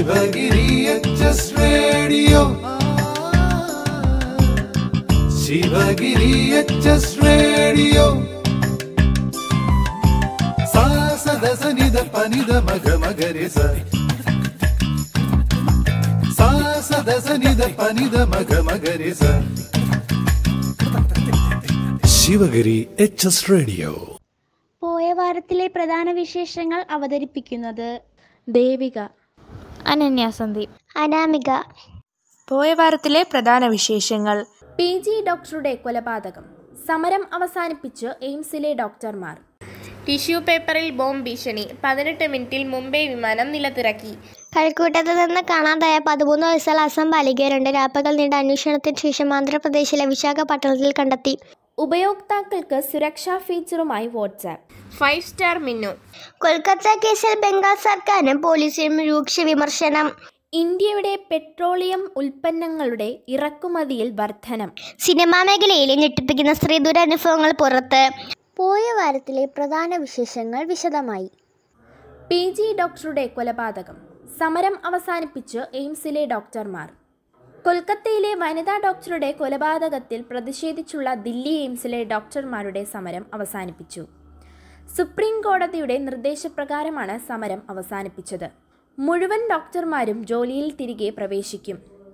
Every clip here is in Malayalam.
Sivagiri H S radio Sivagiri H S radio സാസദ സനിത പനിത മഗ മഗരി സ സാസദ സനിത പനിത മഗ മഗരി സ ശിവഗിരി എച്ച് എസ് റേഡിയോ പോയ വാരത്തിലെ പ്രധാന വിശേഷങ്ങൾ അവതരിപ്പിക്കുന്നത് ദേവിക അനന്യ സന്ദീപ് അനാമിക പോയ വാരത്തിലെ പ്രധാന വിശേഷങ്ങൾ പി ജി ഡോക്ടറുടെ കൊലപാതകം സമരം അവസാനിപ്പിച്ച് എയിംസിലെ ഡോക്ടർമാർ ടിഷ്യൂ പേപ്പറിൽ ബോംബ് ഭീഷണി പതിനെട്ട് മിനിറ്റിൽ മുംബൈ വിമാനം നിലത്തിറക്കി കഴക്കൂട്ടത്ത് നിന്ന് കാണാതായ പതിമൂന്ന് വയസ്സുള്ള അസം ബാലികയുണ്ട് രാപ്പകൽ നീണ്ട അന്വേഷണത്തിന് ശേഷം ആന്ധ്രാപ്രദേശിലെ വിശാഖപട്ടണത്തിൽ കണ്ടെത്തി ഉപയോക്താക്കൾക്ക് സുരക്ഷാ ഫീച്ചറുമായി WhatsApp five star Minnu Kolkata കേസിൽ ബംഗാൾ സർക്കാരിനും പോലീസിനും രൂക്ഷ വിമർശനം ഇന്ത്യയുടെ പെട്രോളിയം ഉൽപ്പന്നങ്ങളുടെ ഇറക്കുമതിയിൽ വർധനം സിനിമാ മേഖലയിലെ ഞെട്ടിപ്പിക്കുന്ന സ്ത്രീ ദുരനുഭവങ്ങൾ പുറത്ത് പോയ വാരത്തിലെ പ്രധാന വിശേഷങ്ങൾ വിശദമായി പി ജി ഡോക്ടറുടെ കൊലപാതകം സമരം അവസാനിപ്പിച്ച് എയിംസിലെ ഡോക്ടർമാർ കൊൽക്കത്തയിലെ വനിതാ ഡോക്ടറുടെ കൊലപാതകത്തിൽ പ്രതിഷേധിച്ചുള്ള ദില്ലി എയിംസിലെ ഡോക്ടർമാരുടെ സമരം അവസാനിപ്പിച്ചു സുപ്രീം കോടതിയുടെ നിർദ്ദേശപ്രകാരമാണ് സമരം അവസാനിപ്പിച്ചത് മുഴുവൻ ഡോക്ടർമാരും ജോലിയിൽ തിരികെ പ്രവേശിക്കും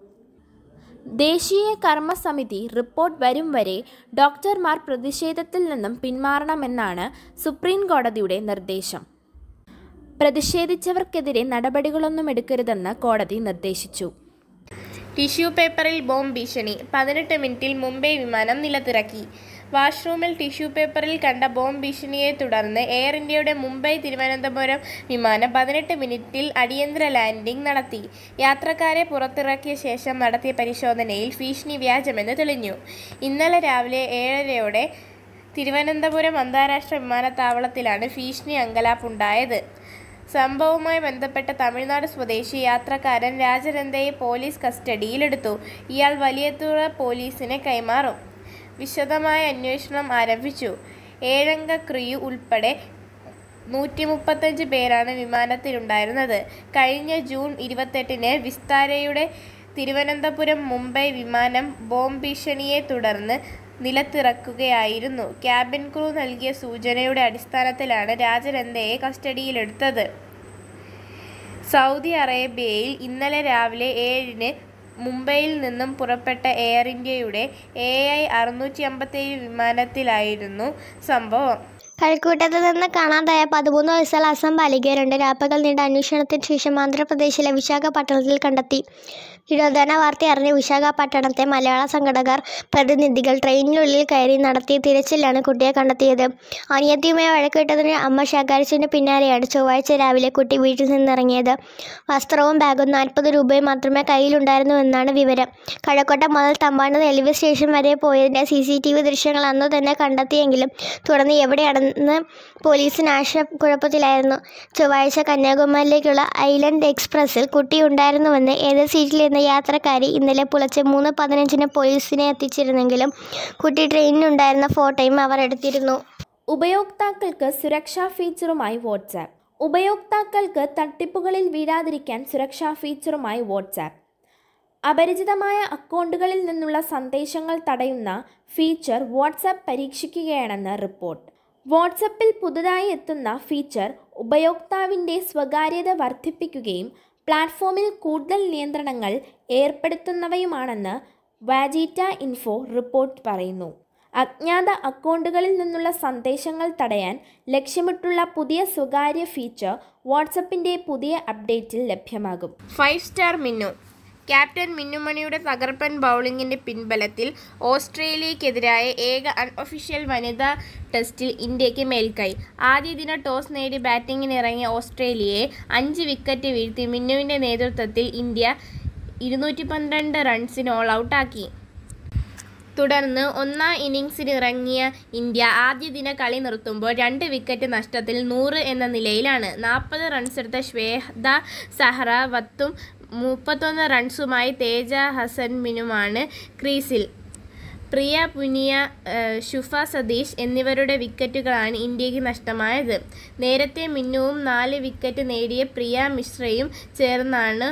ദേശീയ കർമ്മസമിതി റിപ്പോർട്ട് വരും വരെ ഡോക്ടർമാർ പ്രതിഷേധത്തിൽ നിന്നും പിന്മാറണമെന്നാണ് സുപ്രീം കോടതിയുടെ നിർദ്ദേശം പ്രതിഷേധിച്ചവർക്കെതിരെ നടപടികളൊന്നും എടുക്കരുതെന്ന് കോടതി നിർദ്ദേശിച്ചു ടിഷ്യൂ പേപ്പറിൽ ബോംബ് ഭീഷണി പതിനെട്ട് മിനിറ്റിൽ മുംബൈ വിമാനം നിലത്തിറക്കി വാഷ്റൂമിൽ ടിഷ്യൂ പേപ്പറിൽ കണ്ട ബോംബ് ഭീഷണിയെ തുടർന്ന് എയർ ഇന്ത്യയുടെ മുംബൈ തിരുവനന്തപുരം വിമാനം പതിനെട്ട് മിനിറ്റിൽ അടിയന്തര ലാൻഡിംഗ് നടത്തി യാത്രക്കാരെ പുറത്തിറക്കിയ ശേഷം നടത്തിയ പരിശോധനയിൽ ഭീഷണി വ്യാജമെന്ന് തെളിഞ്ഞു ഇന്നലെ രാവിലെ ഏഴരയോടെ തിരുവനന്തപുരം അന്താരാഷ്ട്ര വിമാനത്താവളത്തിലാണ് ഭീഷണി അങ്കലാപ്പുണ്ടായത് സംഭവവുമായി ബന്ധപ്പെട്ട തമിഴ്നാട് സ്വദേശി യാത്രക്കാരൻ രാജനന്ദയെ പോലീസ് കസ്റ്റഡിയിലെടുത്തു ഇയാൾ വലിയതുറ പോലീസിനെ കൈമാറും വിശദമായ അന്വേഷണം ആരംഭിച്ചു ഏഴംഗ ക്രിയു ഉൾപ്പെടെ നൂറ്റി മുപ്പത്തഞ്ച് പേരാണ് വിമാനത്തിലുണ്ടായിരുന്നത് കഴിഞ്ഞ ജൂൺ ഇരുപത്തെട്ടിന് വിസ്താരയുടെ തിരുവനന്തപുരം മുംബൈ വിമാനം ബോംബ് ഭീഷണിയെ തുടർന്ന് നിലത്തിറക്കുകയായിരുന്നു ക്യാബിൻ ക്രൂ നൽകിയ സൂചനയുടെ അടിസ്ഥാനത്തിലാണ് രാജനന്ദയെ കസ്റ്റഡിയിലെടുത്തത് സൗദി അറേബ്യയിൽ ഇന്നലെ രാവിലെ ഏഴിന് മുംബൈയിൽ നിന്നും പുറപ്പെട്ട എയർ ഇന്ത്യയുടെ എ ഐ അറുന്നൂറ്റി അമ്പത്തേഴ് വിമാനത്തിലായിരുന്നു സംഭവം കഴക്കൂട്ടത്ത് നിന്ന് കാണാതായ പതിമൂന്ന് വയസ്സുള്ള അസം ബാലികയുണ്ട് രാപ്പകൽ നീണ്ട അന്വേഷണത്തിന് ശേഷം ആന്ധ്രാപ്രദേശിലെ വിശാഖപട്ടണത്തിൽ കണ്ടെത്തി തിരോധാന വാർത്ത അറിഞ്ഞ വിശാഖപട്ടണത്തെ മലയാള സംഘടകർ പ്രതിനിധികൾ ട്രെയിനിനുള്ളിൽ കയറി നടത്തിയ തിരച്ചിലാണ് കുട്ടിയെ കണ്ടെത്തിയത് അനിയത്തിയുമായി വഴക്കിട്ടതിന് അമ്മ ശകാരിച്ചതിന് പിന്നാലെയാണ് ചൊവ്വാഴ്ച രാവിലെ കുട്ടി വീട്ടിൽ നിന്നിറങ്ങിയത് വസ്ത്രവും ബാഗും നാൽപ്പത് രൂപയും മാത്രമേ കയ്യിലുണ്ടായിരുന്നുവെന്നാണ് വിവരം കഴക്കൂട്ടം മുതൽ തമ്പാണ് റെയിൽവേ സ്റ്റേഷൻ വരെ പോയതിൻ്റെ സി സി ടി വി ദൃശ്യങ്ങൾ അന്നു തന്നെ കണ്ടെത്തിയെങ്കിലും തുടർന്ന് എവിടെയാണെന്ന് പോലീസിന് ആശയക്കുഴപ്പത്തിലായിരുന്നു ചൊവ്വാഴ്ച കന്യാകുമാരിയിലേക്കുള്ള ഐലൻഡ് എക്സ്പ്രസ്സിൽ കുട്ടി ഉണ്ടായിരുന്നുവെന്ന് ഏത് സീറ്റിലിരുന്ന യാത്രക്കാരി ഇന്നലെ പുലർച്ചെ മൂന്ന് പതിനഞ്ചിന് പോലീസിനെ എത്തിച്ചിരുന്നെങ്കിലും കുട്ടി ട്രെയിനിലുണ്ടായിരുന്ന ഫോട്ടോയും അവർ എടുത്തിരുന്നു ഉപയോക്താക്കൾക്ക് സുരക്ഷാ ഫീച്ചറുമായി വാട്സാപ്പ് ഉപയോക്താക്കൾക്ക് തട്ടിപ്പുകളിൽ വീഴാതിരിക്കാൻ സുരക്ഷാ ഫീച്ചറുമായി വാട്സാപ്പ് അപരിചിതമായ അക്കൗണ്ടുകളിൽ നിന്നുള്ള സന്ദേശങ്ങൾ തടയുന്ന ഫീച്ചർ വാട്സാപ്പ് പരീക്ഷിക്കുകയാണെന്ന് റിപ്പോർട്ട് വാട്സപ്പിൽ പുതുതായി എത്തുന്ന ഫീച്ചർ ഉപയോക്താവിൻ്റെ സ്വകാര്യത വർദ്ധിപ്പിക്കുകയും പ്ലാറ്റ്ഫോമിൽ കൂടുതൽ നിയന്ത്രണങ്ങൾ ഏർപ്പെടുത്തുന്നവയുമാണെന്ന് വാജീറ്റ ഇൻഫോ റിപ്പോർട്ട് പറയുന്നു അജ്ഞാത അക്കൗണ്ടുകളിൽ നിന്നുള്ള സന്ദേശങ്ങൾ തടയാൻ ലക്ഷ്യമിട്ടുള്ള പുതിയ സ്വകാര്യ ഫീച്ചർ വാട്സപ്പിൻ്റെ പുതിയ അപ്ഡേറ്റിൽ ലഭ്യമാകും ഫൈവ് സ്റ്റാർ മിന്നു ക്യാപ്റ്റൻ മിന്നുമണിയുടെ തകർപ്പൻ ബൗളിംഗിന്റെ പിൻബലത്തിൽ ഓസ്ട്രേലിയക്കെതിരായ ഏക അൺഒഫീഷ്യൽ വനിതാ ടെസ്റ്റിൽ ഇന്ത്യക്ക് മേൽക്കൈ ആദ്യ ദിന ടോസ് നേടി ബാറ്റിംഗിനിറങ്ങിയ ഓസ്ട്രേലിയയെ അഞ്ച് വിക്കറ്റ് വീഴ്ത്തി മിന്നുവിന്റെ നേതൃത്വത്തിൽ ഇന്ത്യ ഇരുന്നൂറ്റി പന്ത്രണ്ട് റൺസിന് ഓൾ ഔട്ടാക്കി തുടർന്ന് ഒന്നാം ഇന്നിങ്സിന് ഇറങ്ങിയ ഇന്ത്യ ആദ്യ ദിന കളി നിർത്തുമ്പോൾ രണ്ട് വിക്കറ്റ് നഷ്ടത്തിൽ നൂറ് എന്ന നിലയിലാണ് നാൽപ്പത് റൺസെടുത്ത ശ്വേത സഹ്റാവത്തും മുപ്പത്തൊന്ന് റൺസുമായി തേജ ഹസൻ മിനുമാണ് ക്രീസിൽ പ്രിയ പുനിയ ഏഹ്, ശുഫ സതീഷ് എന്നിവരുടെ വിക്കറ്റുകളാണ് ഇന്ത്യക്ക് നഷ്ടമായത് നേരത്തെ മിന്നുവും നാല് വിക്കറ്റ് നേടിയ പ്രിയ മിശ്രയും ചേർന്നാണ്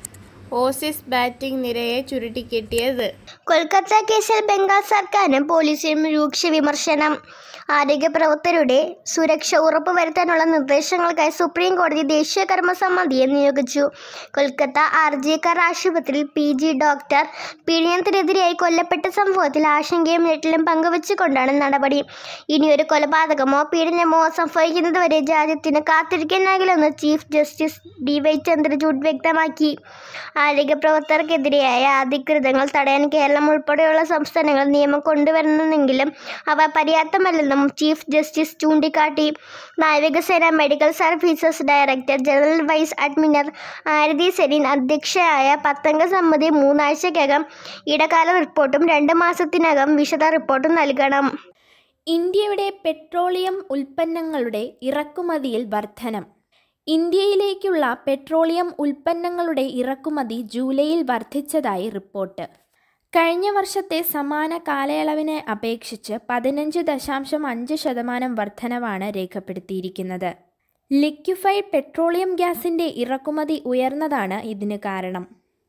ഓസീസ് ബാറ്റിംഗ് നിരയെ ചുരുട്ടിക്കെട്ടിയത് കൊൽക്കത്ത കേസിൽ ബംഗാൾ സർക്കാരിനും പോലീസിനും രൂക്ഷ വിമർശനം ആരോഗ്യ പ്രവർത്തകരുടെ സുരക്ഷ ഉറപ്പുവരുത്താനുള്ള നിർദ്ദേശങ്ങൾക്കായി സുപ്രീം കോടതി ദേശീയ കർമ്മസമിതിയെ നിയോഗിച്ചു കൊൽക്കത്ത ആർ ജി കർ ആശുപത്രിയിൽ പി ജി ഡോക്ടർ പീഡനത്തിനെതിരെയായി കൊല്ലപ്പെട്ട സംഭവത്തിൽ ആശങ്കയും ഞെട്ടലും പങ്കുവച്ചുകൊണ്ടാണ് നടപടി ഇനിയൊരു കൊലപാതകമോ പീഡനമോ സംഭവിക്കുന്നതുവരെ രാജ്യത്തിന് കാത്തിരിക്കാനാകില്ലെന്ന് chief justice D Y Chandrachud വ്യക്തമാക്കി ആരോഗ്യ പ്രവർത്തകർക്കെതിരെയായ അധികൃതങ്ങൾ തടയാൻ കേരളം ഉൾപ്പെടെയുള്ള സംസ്ഥാനങ്ങൾ നിയമം കൊണ്ടുവരുന്നെങ്കിലും അവ പര്യാപ്തമല്ലെന്നും ചീഫ് ജസ്റ്റിസ് ചൂണ്ടിക്കാട്ടി നാവികസേന medical services director general vice admiral Arathi Sareen അധ്യക്ഷയായ പത്തംഗ സമിതി മൂന്നാഴ്ചക്കകം ഇടക്കാല റിപ്പോർട്ടും രണ്ട് മാസത്തിനകം വിശദ റിപ്പോർട്ടും നൽകണം ഇന്ത്യയുടെ പെട്രോളിയം ഉൽപ്പന്നങ്ങളുടെ ഇറക്കുമതിയിൽ വർധനം ഇന്ത്യയിലേക്കുള്ള പെട്രോളിയം ഉൽപ്പന്നങ്ങളുടെ ഇറക്കുമതി ജൂലൈയിൽ വർദ്ധിച്ചതായി റിപ്പോർട്ട് കഴിഞ്ഞ വർഷത്തെ സമാന കാലയളവിനെ അപേക്ഷിച്ച് പതിനഞ്ച് ദശാംശം അഞ്ച് ശതമാനം വർധനവാണ് രേഖപ്പെടുത്തിയിരിക്കുന്നത് ലിക്വിഫൈഡ് പെട്രോളിയം ഗ്യാസിന്റെ ഇറക്കുമതി ഉയർന്നതാണ് ഇതിന് കാരണം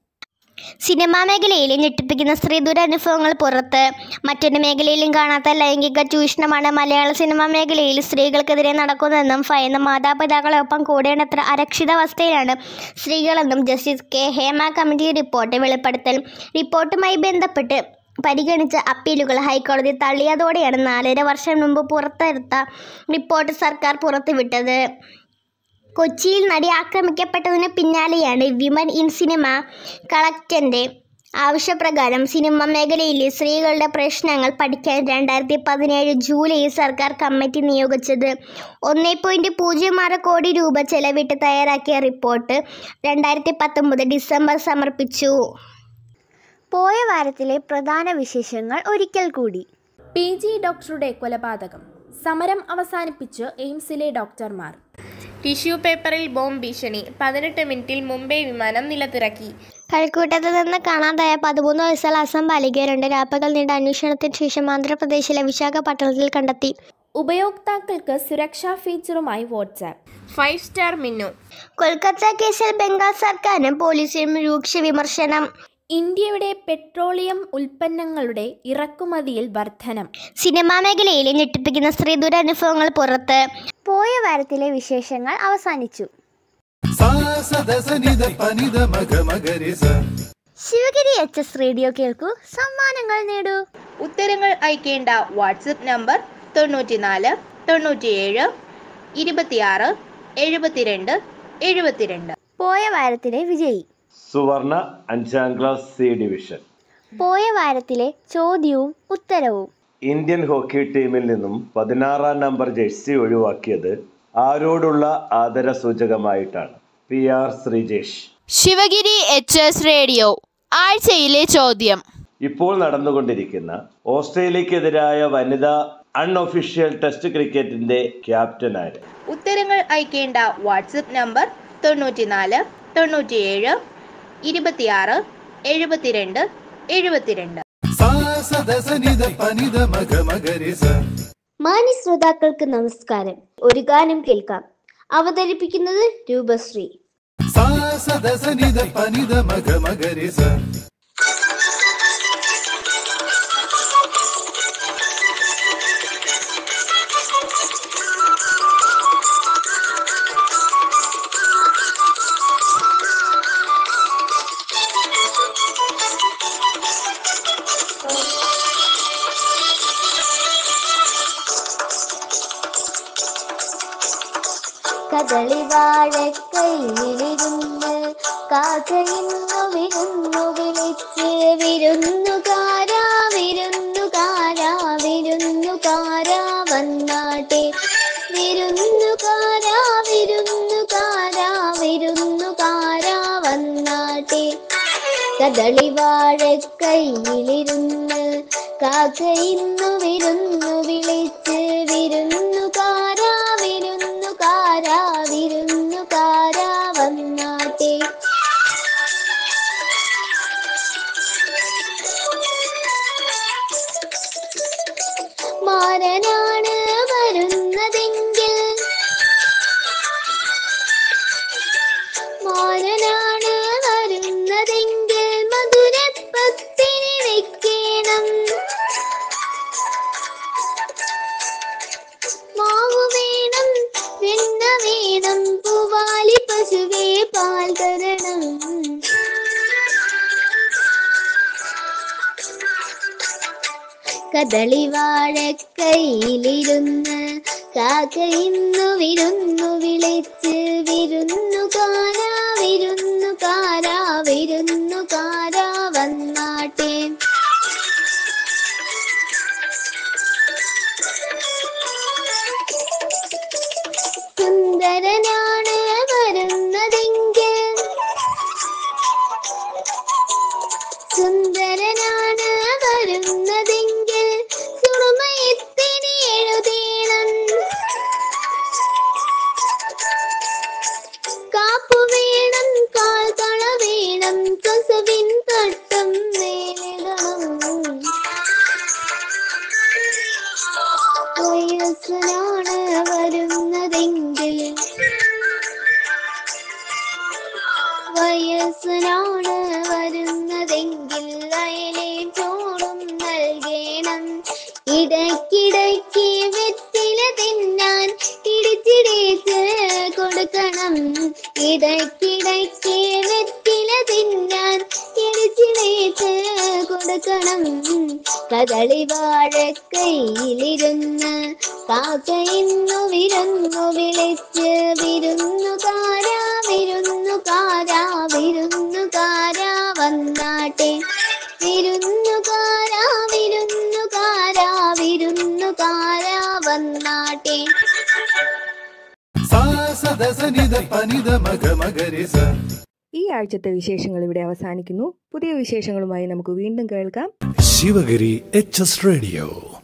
സിനിമാ മേഖലയിലെ ഞെട്ടിപ്പിക്കുന്ന സ്ത്രീ ദുരനുഭവങ്ങൾ പുറത്ത് മറ്റൊരു മേഖലയിലും കാണാത്ത ലൈംഗിക ചൂഷണമാണ് മലയാള സിനിമാ മേഖലയിൽ സ്ത്രീകൾക്കെതിരെ നടക്കുന്നതെന്നും ഭയന്ന് മാതാപിതാക്കളൊപ്പം കൂടേണ്ടത്ര അരക്ഷിതാവസ്ഥയിലാണ് സ്ത്രീകളെന്നും justice K Hema committee report വെളിപ്പെടുത്തൽ റിപ്പോർട്ടുമായി ബന്ധപ്പെട്ട് പരിഗണിച്ച അപ്പീലുകൾ ഹൈക്കോടതി തള്ളിയതോടെയാണ് നാലര വർഷം മുമ്പ് പുറത്തെടുത്ത റിപ്പോർട്ട് സർക്കാർ പുറത്തുവിട്ടത് കൊച്ചിയിൽ നടി ആക്രമിക്കപ്പെട്ടതിന് പിന്നാലെയാണ് വിമൻ ഇൻ സിനിമ കളക്ടൻ്റെ ആവശ്യപ്രകാരം സിനിമ മേഖലയിലെ സ്ത്രീകളുടെ പ്രശ്നങ്ങൾ പഠിക്കാൻ രണ്ടായിരത്തി പതിനേഴ് ജൂലൈയിൽ സർക്കാർ കമ്മിറ്റി നിയോഗിച്ചത് ഒന്നേ പോയിൻറ്റ് പൂജ്യം ആറ് കോടി രൂപ ചെലവിട്ട് തയ്യാറാക്കിയ റിപ്പോർട്ട് രണ്ടായിരത്തി പത്തൊമ്പത് ഡിസംബർ സമർപ്പിച്ചു പോയ വാരത്തിലെ പ്രധാന വിശേഷങ്ങൾ ഒരിക്കൽ കൂടി പി ജി ഡോക്ടറുടെ കൊലപാതകം സമരം അവസാനിപ്പിച്ച് എയിംസിലെ ഡോക്ടർമാർ ടിഷ്യൂ പേപ്പറിൽ ബോംബ് ഭീഷണി പതിനെട്ട് മിനിറ്റിൽ മുംബൈ വിമാനം നിലത്തിറക്കി കഴക്കൂട്ടത്ത് നിന്ന് കാണാതായ പതിമൂന്ന് വയസ്സുള്ള അസം ബാലികയെ രണ്ട് രാപ്പകൽ നീണ്ട അന്വേഷണത്തിന് ശേഷം ആന്ധ്രാപ്രദേശിലെ വിശാഖപട്ടണത്തിൽ കണ്ടെത്തി ഉപയോക്താക്കൾക്ക് സുരക്ഷാ ഫീച്ചറുമായി WhatsApp five star Minnu Kolkata കേസിൽ ബംഗാൾ സർക്കാരിനും പോലീസിനും രൂക്ഷ വിമർശനം ഇന്ത്യയുടെ പെട്രോളിയം ഉൽപ്പന്നങ്ങളുടെ ഇറക്കുമതിയിൽ വർധനം സിനിമാ മേഖലയിലെ ഞെട്ടിപ്പിക്കുന്ന സ്ത്രീ ദുരനുഭവങ്ങൾ പുറത്ത് പോയ വാരത്തിലെ വിശേഷങ്ങൾ അവസാനിച്ചു sa sa da sa ni da pa ni da ma ga ma ga re sa Sivagiri H S radio കേൾക്കൂ സമ്മാനങ്ങൾ നേടൂ ഉത്തരങ്ങൾ അയക്കേണ്ട വാട്സപ്പ് നമ്പർ തൊണ്ണൂറ്റിനാല് തൊണ്ണൂറ്റിയേഴ് ഇരുപത്തിയാറ് എഴുപത്തിരണ്ട് എഴുപത്തിരണ്ട് പോയ വാരത്തിലെ വിജയി സുവർണ അഞ്ചാം ക്ലാസ് സി ഡിവിഷൻ പോയ വാരത്തിലെ ചോദ്യവും ഉത്തരവും ഇന്ത്യൻ ഹോക്കി ടീമിൽ നിന്നും പതിനാറാം നമ്പർ ജേഴ്സി ഒഴിവാക്കിയത് ആരോടുള്ള ആദരസൂചകമായിട്ടാണ് P R Sreejesh Sivagiri H S radio ആഴ്ചയിലെ ചോദ്യം ഇപ്പോൾ നടന്നുകൊണ്ടിരിക്കുന്ന ഓസ്ട്രേലിയക്കെതിരായ വനിതാ അൺഒഫീഷ്യൽ ടെസ്റ്റ് ക്രിക്കറ്റിന്റെ ക്യാപ്റ്റൻ ആര് ഉത്തരങ്ങൾ അയക്കേണ്ട വാട്സപ്പ് നമ്പർ തൊണ്ണൂറ്റിനാല് തൊണ്ണൂറ്റിയേഴ് ഇരുപത്തിയാറ് എഴുപത്തിരണ്ട് എഴുപത്തിരണ്ട് sa sa da sa ni da pa ni da ma ga ma ga re sa മാന്യ ശ്രോതാക്കൾക്ക് നമസ്കാരം ഒരു ഗാനം കേൾക്കാം അവതരിപ്പിക്കുന്നത് Roopashree sa sa da sa ni da pa ni da ma ga ma ga re sa കദളി വാഴക്കൈയിലിരുന്ന് കാക്കയിന്നു വിരുന്നു വിളിച്ച് വിരുന്നുകാരാ വിരുന്നുകാരാ വിരുന്നുകാരാ വന്നാട്ടെ വിരുന്നുകാരാ വിരുന്നുകാരാ വിരുന്നുകാരാ വന്നാട്ടെ കദളി വാഴക്കൈയിലിരുന്ന് കാക്കയിന്നു വിരുന്നു വിളിച്ച് വിരുന്നുകാരാ വിരുന്നുകാരാ വിരുന്നുകാരാ വന്നാട്ടെ കദളി വാഴക്കൈയിലിരുന്ന് കാക്ക ഇന്നു വിരുന്നു വിളിച്ച് വിരുന്നുകാരാ വിരുന്നുകാരാ വിരുന്നുകാരാ വന്നാട്ടെ സുന്ദരനാണ് വരുന്നതെങ്കിൽ സുന്ദരനാണ് വരുന്നതെങ്കിൽ സുറുമയത്തിന് എഴുതീണം കാപ്പു വേണം കാൽ തള വേണം കസവിൻ തട്ടം മേലിടണം വയസ്സനാണ് വരുന്നതെങ്കിൽ വയസ്സനാണ് വരുന്നതെങ്കിൽ അയലെ ചോറും നൽകണം ഇടയ്ക്കിടയ്ക്ക് വെറ്റില തിന്നാൻ ഇടിച്ചിടിച്ച് കൊടുക്കണം ഇടയ്ക്കിടയ്ക്ക് വെറ്റില തിന്നാൻ ഇടിച്ചിടിച്ച് കൊടുക്കണം കദളി വാഴക്കൈയിലിരുന്ന് കാക്ക ഇന്നു വിരുന്നു വിളിച്ച് വിരുന്നുകാരാ വിരുന്നുകാരാ വിരുന്നുകാരാ വന്നാട്ടെ വിരുന്നുകാരാ വിരുന്നുകാരാ വിരുന്നുകാരാ വന്നാട്ടെ സാ സദസ നിധ പനിത മഗ മഗരി സ ഈ ആഴ്ചത്തെ വിശേഷങ്ങൾ ഇവിടെ അവസാനിക്കുന്നു പുതിയ വിശേഷങ്ങളുമായി നമുക്ക് വീണ്ടും കേൾക്കാം ശിവഗിരി എച്ച് എസ് റേഡിയോ